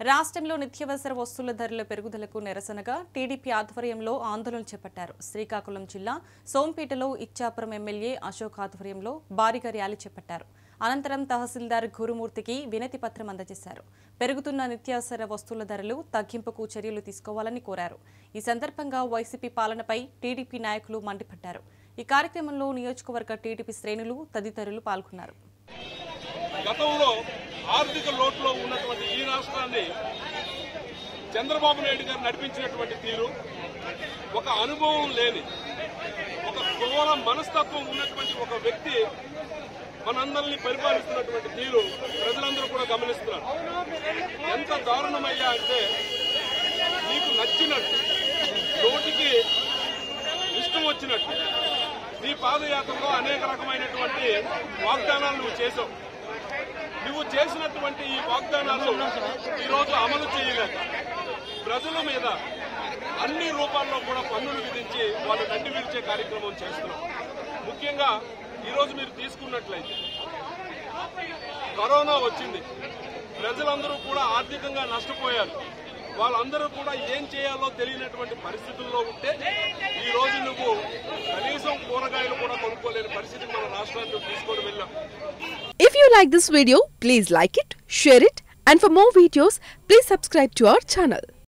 రాష్ట్రంలో నిత్యావసర వస్తువుల ధరల పెరుగుదలకు నిరసనగా టీడీపీ ఆధ్వర్యంలో ఆందోళన చేపట్టారు శ్రీకాకుళం జిల్లా సోంపేటలో ఇచ్చాపురం ఎమ్మెల్యే అశోక్ ఆధ్వర్యంలో భారీగా ర్యాలీ చేపట్టారు అనంతరం తహసీల్దార్ గురుమూర్తికి వినతి పత్రం అందజేశారు పెరుగుతున్న నిత్యావసర వస్తువుల ధరలు తగ్గింపుకు చర్యలు తీసుకోవాలని కోరారు ఈ సందర్భంగా వైసీపీ పాలనపై టీడీపీ నాయకులు మండిపడ్డారు ఈ కార్యక్రమంలో నియోజకవర్గ టీడీపీ శ్రేణులు తదితరులు పాల్గొన్నారు గతంలో ఆర్థిక లోటులో ఉన్నటువంటి ఈ రాష్ట్రాన్ని చంద్రబాబు నాయుడు గారు నడిపించినటువంటి తీరు ఒక అనుభవం లేని ఒక క్రూర మనస్తత్వం ఉన్నటువంటి ఒక వ్యక్తి మనందరినీ పరిపాలిస్తున్నటువంటి తీరు ప్రజలందరూ కూడా గమనిస్తున్నారు ఎంత దారుణమయ్యా అంటే నీకు నచ్చినట్టు నోటికి ఇష్టం వచ్చినట్టు నీ పాదయాత్రలో అనేక రకమైనటువంటి వాగ్దానాలు నువ్వు చేసావు నువ్వు చేసినటువంటి ఈ వాగ్దానాలు ఈరోజు అమలు చేయలేక ప్రజల మీద అన్ని రూపాల్లో కూడా పన్నులు విధించి వాళ్ళు దండి విడిచే కార్యక్రమం చేస్తున్నాం ముఖ్యంగా ఈరోజు మీరు తీసుకున్నట్లయితే కరోనా వచ్చింది ప్రజలందరూ కూడా ఆర్థికంగా నష్టపోయారు వాళ్ళందరూ కూడా ఏం చేయాలో తెలియనటువంటి పరిస్థితుల్లో ఉంటే ఈ రోజు నువ్వు కనీసం కూరగాయలు కూడా కొనుక్కోలేని పరిస్థితికి మన రాష్ట్రాన్ని నువ్వు తీసుకొని వెళ్ళాం If you like this video, please like it, share it, and for more videos, please subscribe to our channel.